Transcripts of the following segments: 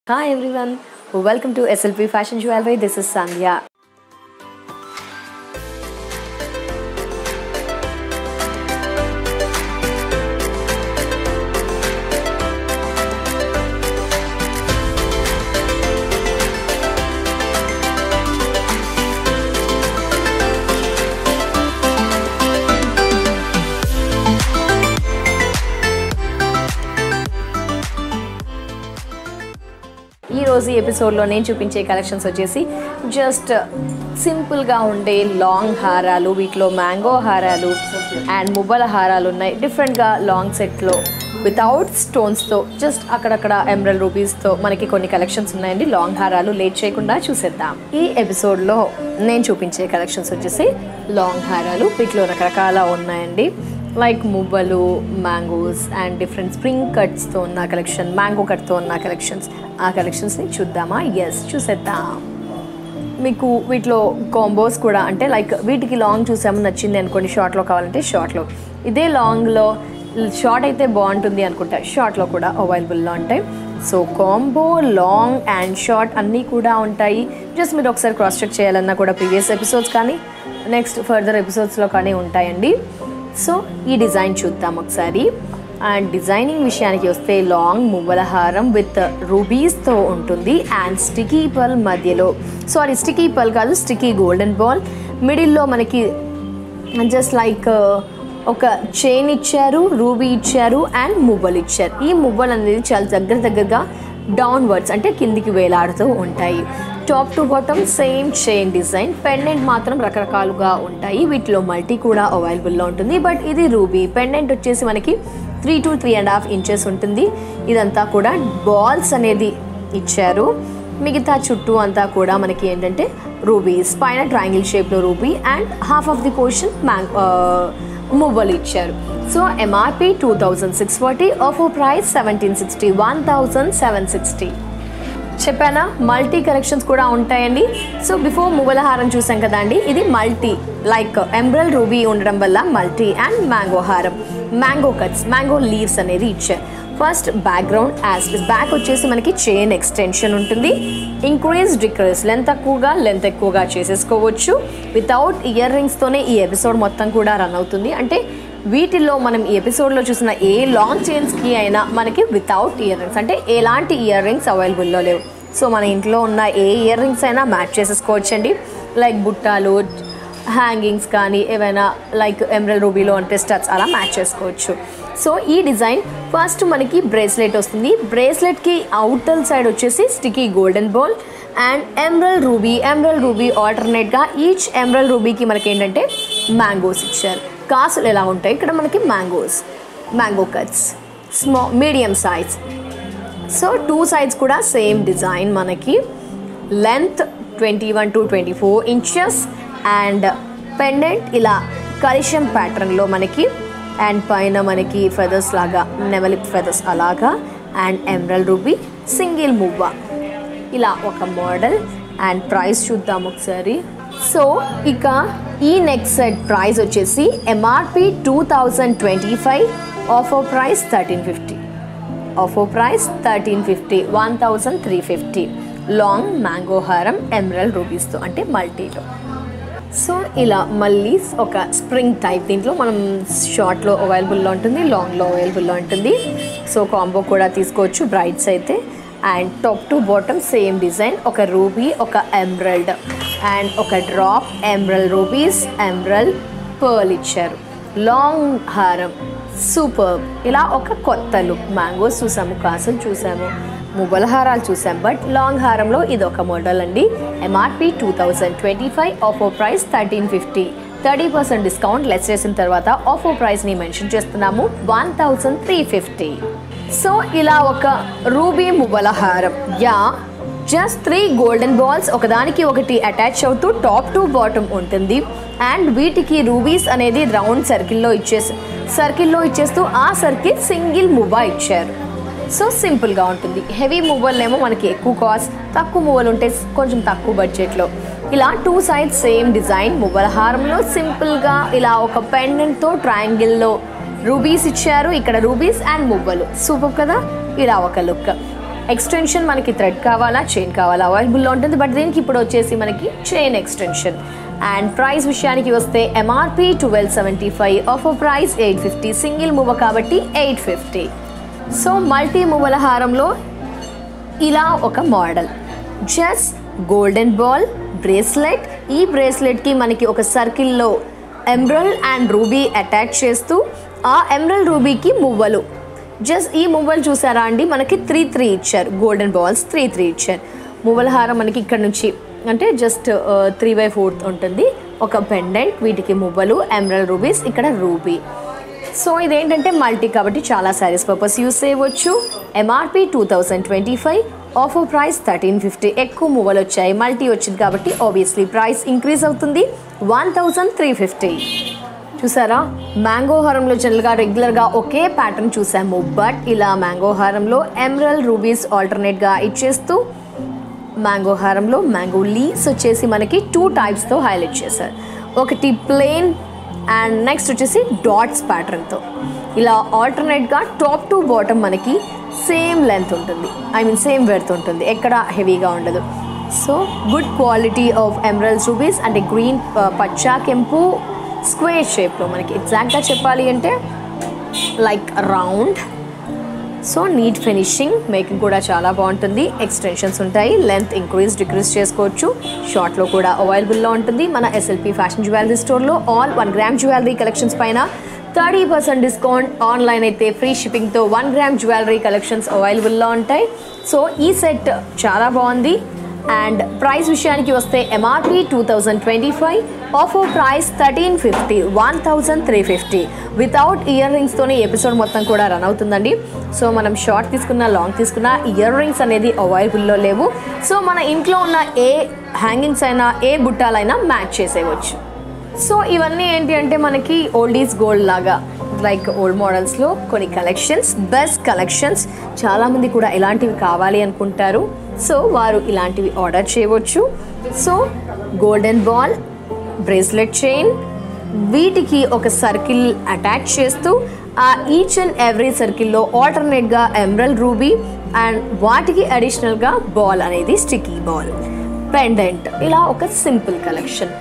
Hi everyone, welcome to SLP Fashion Jewelry. This is Sandhya. ఈ రోజు ఈ ఎపిసోడ్లో నేను చూపించే కలెక్షన్స్ వచ్చేసి జస్ట్ సింపుల్గా ఉండే లాంగ్ హారాలు వీటిలో మ్యాంగో హారాలు అండ్ మువ్వల హారాలు ఉన్నాయి డిఫరెంట్గా లాంగ్ సెట్లో వితౌట్ స్టోన్స్తో జస్ట్ అక్కడక్కడ ఎమరల్ రూపీస్తో మనకి కొన్ని కలెక్షన్స్ ఉన్నాయండి లాంగ్ హారాలు లేట్ చేయకుండా చూసేద్దాం ఈ ఎపిసోడ్లో నేను చూపించే కలెక్షన్స్ వచ్చేసి లాంగ్ హారాలు వీటిలో రకరకాల ఉన్నాయండి లైక్ మువ్వలు మ్యాంగోస్ అండ్ డిఫరెంట్ స్ప్రింగ్ కట్స్తో ఉన్న కలెక్షన్ మ్యాంగో కట్తో ఉన్న కలెక్షన్స్ ఆ కలెక్షన్స్ని చూద్దామా ఎస్ చూసేద్దాం మీకు వీటిలో కాంబోస్ కూడా అంటే లైక్ వీటికి లాంగ్ చూసాము నచ్చింది అనుకోండి షార్ట్లో కావాలంటే షార్ట్లో ఇదే లాంగ్లో షార్ట్ అయితే బాగుంటుంది అనుకుంటా షార్ట్లో కూడా అవైలబుల్లో ఉంటాయి so combo long and short అన్నీ కూడా ఉంటాయి జస్ట్ మీరు ఒకసారి క్రాస్ చెక్ చేయాలన్నా కూడా ప్రీవియస్ ఎపిసోడ్స్ కానీ నెక్స్ట్ ఫర్దర్ ఎపిసోడ్స్లో కానీ ఉంటాయండి సో ఈ డిజైన్ చూద్దాం ఒకసారి అండ్ డిజైనింగ్ విషయానికి వస్తే లాంగ్ మువ్వల హారం విత్ రూబీస్తో ఉంటుంది అండ్ స్టికీ పల్ మధ్యలో సారీ స్టికీ పల్ కాదు స్టికీ గోల్డెన్ బాల్ మిడిల్లో మనకి జస్ట్ లైక్ ఒక చైన్ ఇచ్చారు రూబీ ఇచ్చారు అండ్ మువ్వలు ఇచ్చారు ఈ మువ్వలు అనేది చాలా దగ్గర దగ్గరగా డౌన్వర్డ్స్ అంటే కిందికి వేలాడుతూ ఉంటాయి top to bottom same chain design pendant మాత్రం రకరకాలుగా ఉంటాయి వీటిలో మల్టీ కూడా అవైలబుల్లో ఉంటుంది బట్ ఇది రూబీ పెండెంట్ వచ్చేసి మనకి three to three and half inches ఉంటుంది ఇదంతా కూడా బాల్స్ అనేది ఇచ్చారు మిగతా చుట్టూ అంతా కూడా మనకి ఏంటంటే రూబీస్ పైన ట్రయాంగిల్ షేప్లో ruby and half of the portion mango మువ్వలు ఇచ్చారు so MRP two thousand six forty offer price seventeen sixty one thousand seven sixty చెప్పానా మల్టీ కలెక్షన్స్ కూడా ఉంటాయండి సో బిఫోర్ మువ్వల హారం చూసాం కదా అండి ఇది మల్టీ లైక్ ఎంబ్రల్ రూబీ ఉండడం వల్ల మల్టీ అండ్ మ్యాంగో హారం మ్యాంగో కట్స్ మ్యాంగో లీవ్స్ అనేది ఇచ్చారు ఫస్ట్ బ్యాక్గ్రౌండ్ యాజ్ బ్యాక్ వచ్చేసి మనకి చైన్ ఎక్స్టెన్షన్ ఉంటుంది ఇంక్రీజ్ డిక్రీజ్ లెంత్ తక్కువగా లెంత్ ఎక్కువగా చేసేసుకోవచ్చు వితౌట్ ఇయర్ రింగ్స్తోనే ఈ ఎపిసోడ్ మొత్తం కూడా రన్ అవుతుంది అంటే వీటిల్లో మనం ఈ ఎపిసోడ్లో చూసిన ఏ లాంగ్ చైన్స్కి అయినా మనకి వితౌట్ ఇయర్ రింగ్స్ అంటే ఎలాంటి ఇయర్ రింగ్స్ అవైలబుల్లో లేవు సో మన ఇంట్లో ఉన్న ఏ ఇయర్ రింగ్స్ అయినా మ్యాచ్ చేసేసుకోవచ్చండి లైక్ బుట్టాలు హ్యాంగింగ్స్ కానీ ఏవైనా లైక్ ఎమరల్ రూబీలో అంటే స్టడ్స్ అలా మ్యాచ్ చేసుకోవచ్చు సో ఈ డిజైన్ ఫస్ట్ మనకి బ్రేస్లెట్ వస్తుంది బ్రేస్లెట్కి అవుటర్ సైడ్ వచ్చేసి sticky golden ball and emerald ruby emerald ruby ఆల్టర్నేట్గా ఈచ్ ఎమరల్ రూబీకి మనకి ఏంటంటే మ్యాంగోస్ ఇచ్చారు కాసులు ఎలా ఉంటాయి ఇక్కడ మనకి mangoes mango cuts small medium size so two sides కూడా సేమ్ డిజైన్ మనకి length twenty one to twenty four inches and pendant ఇలా కలిషం ప్యాటర్న్లో మనకి అండ్ పైన మనకి ఫెదర్స్ లాగా నెమలి ఫెదర్స్ అలాగా అండ్ ఎమరల్ రూబీ సింగిల్ మువ్వ ఇలా ఒక మోడల్ అండ్ ప్రైస్ చూద్దాం ఒకసారి సో ఇక ఈ నెక్స్ట్ సెట్ ప్రైస్ వచ్చేసి MRP two thousand twenty five offer price thirteen fifty offer price thirteen fifty one thousand three fifty long mango హారం ఎమరల్ రూపీస్తో అంటే మల్టీలో సో ఇలా మళ్ళీ ఒక స్ప్రింగ్ టైప్ దీంట్లో మనం షార్ట్లో అవైలబుల్లో ఉంటుంది లాంగ్లో అవైలబుల్లో ఉంటుంది సో కాంబో కూడా తీసుకోవచ్చు బ్రైడ్స్ అయితే and top to bottom same design ఒక రూబీ ఒక ఎమరల్డ్ అండ్ ఒక drop emerald rubies emerald pearl ఇచ్చారు లాంగ్ హారం సూపర్ ఇలా ఒక కొత్త లుక్ మ్యాంగోస్ చూసాము కాసులు చూసాము మువ్వల హారాలు చూసాం బట్ లాంగ్ హారంలో ఇది ఒక మోడల్ అండి MRP two thousand twenty five offer price thirteen fifty thirty percent discount less చేసిన తర్వాత ఆఫర్ ప్రైస్ని మెన్షన్ చేస్తున్నాము one thousand three fifty so ఇలా ఒక రూబీ మువ్వల హారం yeah just three golden balls ఒకదానికి ఒకటి అటాచ్ అవుతూ టాప్ టు బాటమ్ ఉంటుంది అండ్ వీటికి రూబీస్ అనేది రౌండ్ సర్కిల్లో ఇచ్చేసి సర్కిల్లో ఇచ్చేస్తూ ఆ సర్కిల్ సింగిల్ మువ్వ ఇచ్చారు సో సింపుల్గా ఉంటుంది హెవీ మువ్వలనేమో మనకి ఎక్కువ కాస్ట్ తక్కువ మువ్వలు ఉంటే కొంచెం తక్కువ బడ్జెట్లో ఇలా టూ సైడ్స్ సేమ్ డిజైన్ మువ్వల హారంలో సింపుల్గా ఇలా ఒక పెండెంట్తో ట్రయాంగిల్లో రూబీస్ ఇచ్చారు ఇక్కడ రూబీస్ అండ్ మువ్వలు సూపర్ కదా ఇలా ఒక లుక్ ఎక్స్టెన్షన్ మనకి థ్రెడ్ కావాలా చైన్ కావాలా అవైలబుల్లో ఉంటుంది బట్ దీనికి ఇప్పుడు వచ్చేసి మనకి చైన్ ఎక్స్టెన్షన్ అండ్ ప్రైస్ విషయానికి వస్తే MRP twelve seventy five offer price eight fifty single మువ్వ కాబట్టి ఎయిట్ ఫిఫ్టీ సో మల్టీ మువ్వల హారంలో ఇలా ఒక మోడల్ జస్ట్ గోల్డెన్ బాల్ బ్రేస్లెట్ ఈ బ్రేస్లెట్కి మనకి ఒక సర్కిల్లో ఎమ్రల్ అండ్ రూబీ అటాచ్ చేస్తూ ఆ ఎమ్రల్ రూబీకి మువ్వలు జస్ట్ ఈ మువ్వలు చూసారా అండి మనకి త్రీ త్రీ ఇచ్చారు గోల్డెన్ బాల్స్ త్రీ త్రీ ఇచ్చారు మువ్వల హారం మనకి ఇక్కడ నుంచి అంటే జస్ట్ త్రీ బై ఫోర్త్ ఉంటుంది ఒక పెండెంట్ వీటికి మువ్వలు ఎమ్రల్ రూబీస్ ఇక్కడ రూబీ సో ఇదేంటంటే మల్టీ కాబట్టి చాలా సారీస్ పర్పస్ యూస్ చేయవచ్చు MRP two thousand twenty five offer price thirteen fifty ఎక్కువ మూవలు వచ్చాయి మల్టీ వచ్చింది కాబట్టి ఆబ్వియస్లీ ప్రైస్ ఇంక్రీజ్ అవుతుంది వన్ థౌజండ్ త్రీ ఫిఫ్టీ చూసారా మ్యాంగో హారంలో జనరల్గా రెగ్యులర్గా ఒకే ప్యాటర్న్ చూసాము బట్ ఇలా మ్యాంగో హారంలో ఎమరల్ రూబీస్ ఆల్టర్నేట్గా ఇచ్చేస్తూ మ్యాంగో హారంలో మ్యాంగో లీవ్స్ వచ్చేసి మనకి టూ టైప్స్తో హైలైట్ చేశారు ఒకటి ప్లెయిన్ అండ్ నెక్స్ట్ వచ్చేసి డాట్స్ ప్యాటర్న్తో ఇలా ఆల్టర్నేట్గా టాప్ టు బాటమ్ మనకి సేమ్ లెంత్ ఉంటుంది ఐ మీన్ సేమ్ వెర్త్ ఉంటుంది ఎక్కడ హెవీగా ఉండదు so good quality of emeralds rubies అంటే గ్రీన్ పచ్చా కెంపు స్క్వేర్ షేప్లో మనకి ఎగ్జాక్ట్గా చెప్పాలి అంటే like round so neat finishing making కూడా చాలా బాగుంటుంది ఎక్స్టెన్షన్స్ ఉంటాయి లెంత్ ఇంక్రీజ్ డిక్రీజ్ చేసుకోవచ్చు షార్ట్లో కూడా అవైలబుల్లో ఉంటుంది మన ఎస్ఎల్పి ఫ్యాషన్ జ్యువెలరీ స్టోర్లో all one gram jewellery collections పైన థర్టీ పర్సెంట్ డిస్కౌంట్ ఆన్లైన్ అయితే ఫ్రీ షిప్పింగ్తో వన్ గ్రామ్ జ్యువెలరీ కలెక్షన్స్ అవైలబుల్లో ఉంటాయి సో ఈ సెట్ చాలా బాగుంది అండ్ ప్రైస్ విషయానికి వస్తే MRP two thousand twenty five offer price thirteen fifty one thousand three fifty without ఇయర్ రింగ్స్తోనే ఎపిసోడ్ మొత్తం కూడా రన్ అవుతుందండి సో మనం షార్ట్ తీసుకున్న లాంగ్ తీసుకున్న ఇయర్ రింగ్స్ అనేది అవైలబుల్లో లేవు సో మన ఇంట్లో ఉన్న ఏ హ్యాంగింగ్స్ అయినా ఏ బుట్టాలైనా మ్యాచ్ చేసేయవచ్చు సో ఇవన్నీ ఏంటి అంటే మనకి ఓల్డ్ ఈజ్ గోల్డ్ లాగా లైక్ ఓల్డ్ మోడల్స్లో కొన్ని కలెక్షన్స్ బెస్ట్ కలెక్షన్స్ చాలామంది కూడా ఇలాంటివి కావాలి అనుకుంటారు సో వారు ఇలాంటివి ఆర్డర్ చేయవచ్చు so golden ball bracelet chain వీటికి ఒక సర్కిల్ అటాచ్ చేస్తూ ఆ ఈచ్ అండ్ ఎవ్రీ సర్కిల్లో ఆల్టర్నేట్గా ఎమరల్ రూబీ అండ్ వాటికి అడిషనల్గా బాల్ అనేది స్టిక్కీ బాల్ పెండెంట్ ఇలా ఒక simple collection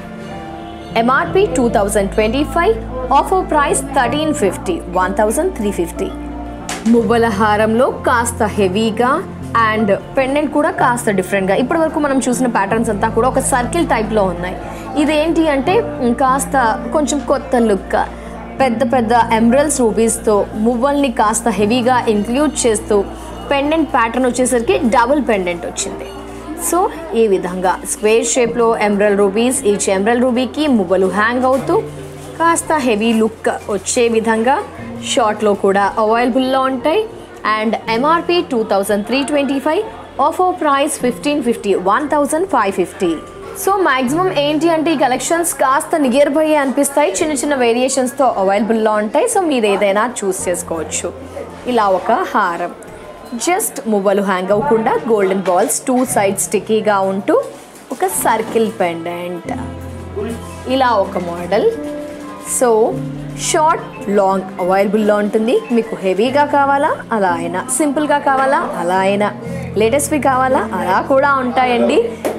MRP two thousand twenty five offer price thirteen fifty one thousand three fifty మువ్వల హారంలో కాస్త హెవీగా అండ్ పెండెంట్ కూడా కాస్త డిఫరెంట్గా ఇప్పటి వరకు మనం చూసిన ప్యాటర్న్స్ అంతా కూడా ఒక సర్కిల్ టైప్లో ఉన్నాయి ఇదేంటి అంటే ఉమ్, కాస్త కొంచెం కొత్త లుక్ పెద్ద పెద్ద ఎమరల్స్ రూబీస్తో మువ్వల్ని కాస్త హెవీగా ఇంక్లూడ్ చేస్తూ పెండెంట్ ప్యాటర్న్ వచ్చేసరికి డబుల్ పెండెంట్ వచ్చింది సో ఈ విధంగా స్క్వేర్ షేప్లో ఎమరల్ రూబీస్ ఈచ్ ఎమరల్ రూబీకి మువ్వలు హ్యాంగ్ అవుతూ కాస్త హెవీ లుక్ వచ్చే విధంగా షార్ట్లో కూడా అవైలబుల్లో ఉంటాయి and MRP two thousand three twenty five offer price fifteen fifty one thousand five fifty so maximum ఏంటి అంటే ఈ కలెక్షన్స్ కాస్త నియర్ బై అనిపిస్తాయి చిన్న చిన్న వేరియేషన్స్తో అవైలబుల్లో ఉంటాయి సో మీరు ఏదైనా చూస్ చేసుకోవచ్చు ఇలా ఒక హారం జస్ట్ మువ్వలు హ్యాంగ్ అవ్వకుండా గోల్డెన్ బాల్స్ టూ సైడ్ స్టిక్కీగా ఉంటూ ఒక సర్కిల్ పెండెంట్ ఇలా ఒక మోడల్ సో షార్ట్ లాంగ్ అవైలబుల్లో ఉంటుంది మీకు హెవీగా కావాలా అలా అయినా సింపుల్గా కావాలా అలా అయినా లేటెస్ట్వి కావాలా అలా కూడా ఉంటాయండి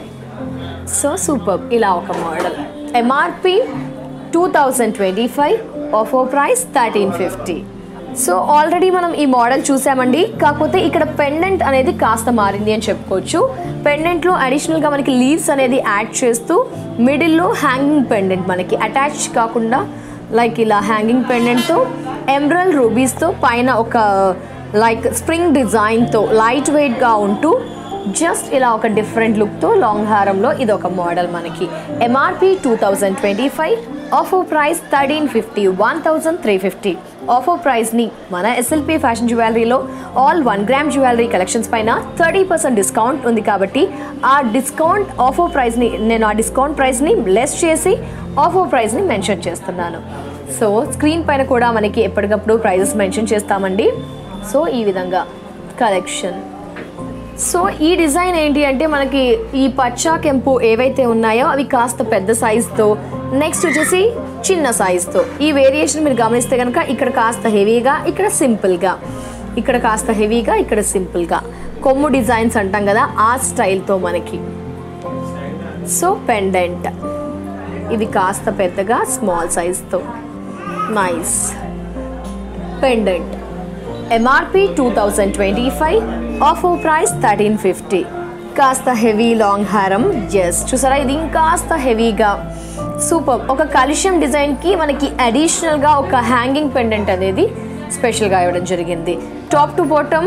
సో సూపర్ ఇలా ఒక model MRP two thousand twenty five offer price thirteen fifty so already మనం ఈ మోడల్ చూసామండి కాకపోతే ఇక్కడ పెండెంట్ అనేది కాస్త మారింది అని చెప్పుకోవచ్చు పెండెంట్లో అడిషనల్గా మనకి లీవ్స్ అనేది యాడ్ చేస్తూ మిడిల్లో హ్యాంగింగ్ పెండెంట్ మనకి అటాచ్ కాకుండా లైక్ ఇలా హ్యాంగింగ్ పెండెంట్తో ఎమరల్ రూబీస్తో పైన ఒక లైక్ స్ప్రింగ్ డిజైన్తో లైట్ వెయిట్గా ఉంటూ జస్ట్ ఇలా ఒక డిఫరెంట్ లుక్తో లాంగ్ హారంలో ఇది ఒక మోడల్ మనకి MRP two thousand twenty five offer price thirteen fifty one thousand three fifty offer ప్రైస్ని మన ఎస్ఎల్పి ఫ్యాషన్ జ్యువెలరీలో all one gram jewellery collections పైన థర్టీ పర్సెంట్ డిస్కౌంట్ ఉంది కాబట్టి ఆ డిస్కౌంట్ ఆఫర్ ప్రైస్ని నేను ఆ డిస్కౌంట్ ప్రైస్ని లెస్ చేసి ఆఫర్ ప్రైస్ని మెన్షన్ చేస్తున్నాను సో స్క్రీన్ పైన కూడా మనకి ఎప్పటికప్పుడు ప్రైజెస్ మెన్షన్ చేస్తామండి సో ఈ విధంగా కలెక్షన్ సో ఈ డిజైన్ ఏంటి అంటే మనకి ఈ పచ్చా కెంపు ఏవైతే ఉన్నాయో అవి కాస్త పెద్ద సైజ్తో నెక్స్ట్ వచ్చేసి చిన్న సైజ్తో ఈ వేరియేషన్ మీరు గమనిస్తే కనుక ఇక్కడ కాస్త హెవీగా ఇక్కడ సింపుల్గా ఇక్కడ కాస్త హెవీగా ఇక్కడ సింపుల్గా కొమ్ము డిజైన్స్ అంటాం కదా ఆ స్టైల్తో మనకి సో పెండెంట్ ఇది కాస్త పెద్దగా స్మాల్ సైజ్తో nice pendant MRP two thousand twenty five offer price thirteen fifty కాస్త హెవీ లాంగ్ హారం ఎస్ చూసారా ఇది ఇంకాస్త హెవీగా సూపర్ ఒక కలిషం డిజైన్కి మనకి అడిషనల్గా ఒక హ్యాంగింగ్ పెండెంట్ అనేది స్పెషల్గా ఇవ్వడం జరిగింది టాప్ టు బాటమ్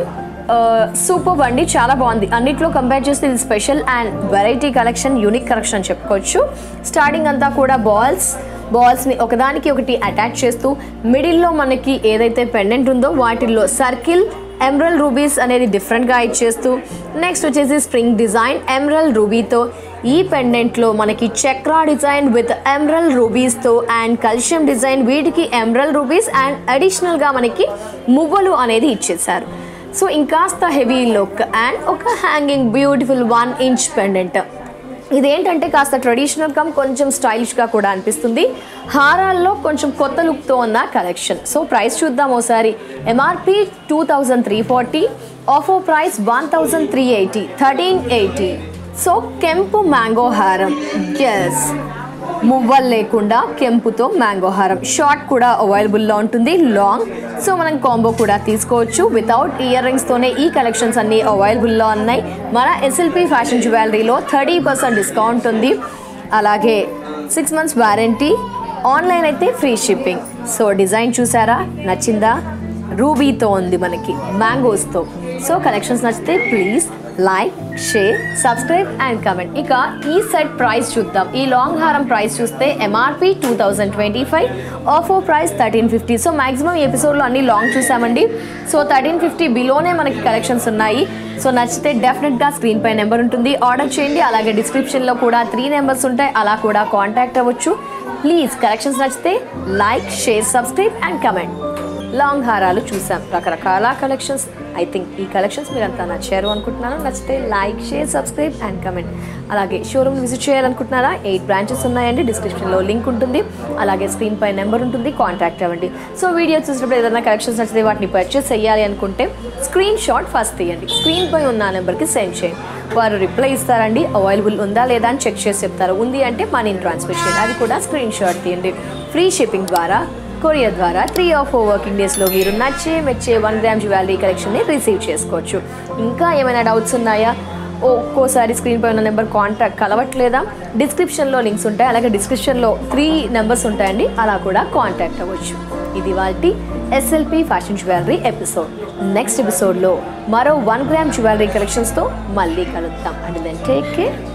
సూపర్ అండి చాలా బాగుంది అన్నిట్లో కంపేర్ చేస్తే ఇది special and variety collection unique collection అని చెప్పుకోవచ్చు స్టార్టింగ్ అంతా కూడా బాల్స్ బాల్స్ని ఒకదానికి ఒకటి అటాచ్ చేస్తూ మిడిల్లో మనకి ఏదైతే పెండెంట్ ఉందో వాటిల్లో సర్కిల్ ఎమరల్ రూబీస్ అనేది డిఫరెంట్గా ఇచ్చేస్తూ నెక్స్ట్ వచ్చేసి స్ప్రింగ్ డిజైన్ ఎమరల్ రూబీతో ఈ పెండెంట్లో మనకి చక్రా డిజైన్ విత్ ఎమరల్ రూబీస్తో అండ్ కల్షియం డిజైన్ వీటికి ఎమరల్ రూబీస్ అండ్ అడిషనల్గా మనకి మువ్వలు అనేది ఇచ్చేసారు సో ఇంకాస్త హెవీ లుక్ అండ్ ఒక hanging beautiful one inch pendant ఇదేంటంటే కాస్త ట్రెడిషనల్ కమ్ కొంచెం స్టైలిష్గా కూడా అనిపిస్తుంది హారాల్లో కొంచెం కొత్త లుక్తో ఉన్న కలెక్షన్ సో ప్రైస్ చూద్దాం ఒకసారి MRP two thousand three forty offer price one thousand three eighty thirteen eighty so కెంపు మ్యాంగో హారం ఎస్ మువ్వలు లేకుండా కెంపుతో మ్యాంగో హారం షార్ట్ కూడా అవైలబుల్లో ఉంటుంది లాంగ్ సో మనం కాంబో కూడా తీసుకోవచ్చు వితౌట్ ఇయర్ రింగ్స్తోనే ఈ కలెక్షన్స్ అన్నీ అవైలబుల్లో ఉన్నాయి మన ఎస్ఎల్పి ఫ్యాషన్ జ్యువెలరీలో థర్టీ పర్సెంట్ డిస్కౌంట్ ఉంది అలాగే సిక్స్ మంత్స్ వారంటీ ఆన్లైన్ అయితే ఫ్రీ షిప్పింగ్ సో డిజైన్ చూసారా నచ్చిందా రూబీతో ఉంది మనకి మ్యాంగోస్తో సో కలెక్షన్స్ నచ్చితే please like share subscribe and comment ఇక ఈ సెట్ ప్రైస్ చూద్దాం ఈ లాంగ్ హారం ప్రైస్ చూస్తే MRP two thousand twenty five offer price thirteen fifty so maximum ఈ ఎపిసోడ్లో అన్ని లాంగ్ చూసామండి సో థర్టీన్ ఫిఫ్టీ బిలోనే మనకి కలెక్షన్స్ ఉన్నాయి సో నచ్చితే డెఫినెట్గా స్క్రీన్ పై నెంబర్ ఉంటుంది ఆర్డర్ చేయండి అలాగే డిస్క్రిప్షన్లో కూడా త్రీ నెంబర్స్ ఉంటాయి అలా కూడా కాంటాక్ట్ అవ్వచ్చు ప్లీజ్ కలెక్షన్స్ నచ్చితే like share subscribe and comment long హారాలు చూసాం రకరకాల కలెక్షన్స్ ఐ థింక్ ఈ కలెక్షన్స్ మీరు అంతా నచ్చారు అనుకుంటున్నాను నచ్చితే like share subscribe and comment అలాగే షోరూమ్ విజిట్ చేయాలనుకుంటున్నారా ఎయిట్ బ్రాంచెస్ ఉన్నాయండి డిస్క్రిప్షన్లో లింక్ ఉంటుంది అలాగే స్క్రీన్ పై నెంబర్ ఉంటుంది కాంటాక్ట్ అవ్వండి సో వీడియో చూసినప్పుడు ఏదైనా కలెక్షన్స్ నచ్చితే వాటిని పర్చేస్ చేయాలి అనుకుంటే స్క్రీన్ షాట్ ఫస్ట్ తీయండి స్క్రీన్ పై ఉన్న నెంబర్కి సెండ్ చేయండి వారు రిప్లై ఇస్తారండి అవైలబుల్ ఉందా లేదా అని చెక్ చేసి చెప్తారు ఉంది అంటే మనీ ట్రాన్స్ఫర్ చేయండి అది కూడా స్క్రీన్ షాట్ తీయండి ఫ్రీ షిప్పింగ్ ద్వారా కొరియర్ ద్వారా త్రీ ఆర్ ఫోర్ వర్కింగ్ డేస్లో మీరు నచ్చే మెచ్చే వన్ గ్రామ్ జ్యువెలరీ కలెక్షన్ని రిసీవ్ చేసుకోవచ్చు ఇంకా ఏమైనా డౌట్స్ ఉన్నాయా ఒక్కోసారి స్క్రీన్ పై ఉన్న నెంబర్ కాంటాక్ట్ కలవట్లేదా డిస్క్రిప్షన్లో లింక్స్ ఉంటాయి అలాగే డిస్క్రిప్షన్లో త్రీ నెంబర్స్ ఉంటాయండి అలా కూడా కాంటాక్ట్ అవ్వచ్చు ఇది వాటి SLP fashion jewellery episode next ఎపిసోడ్లో మరో వన్ గ్రామ్ జ్యువెలరీ కలెక్షన్స్తో మళ్ళీ కలుద్దాం అండ్ దెన్ టేక్ కేర్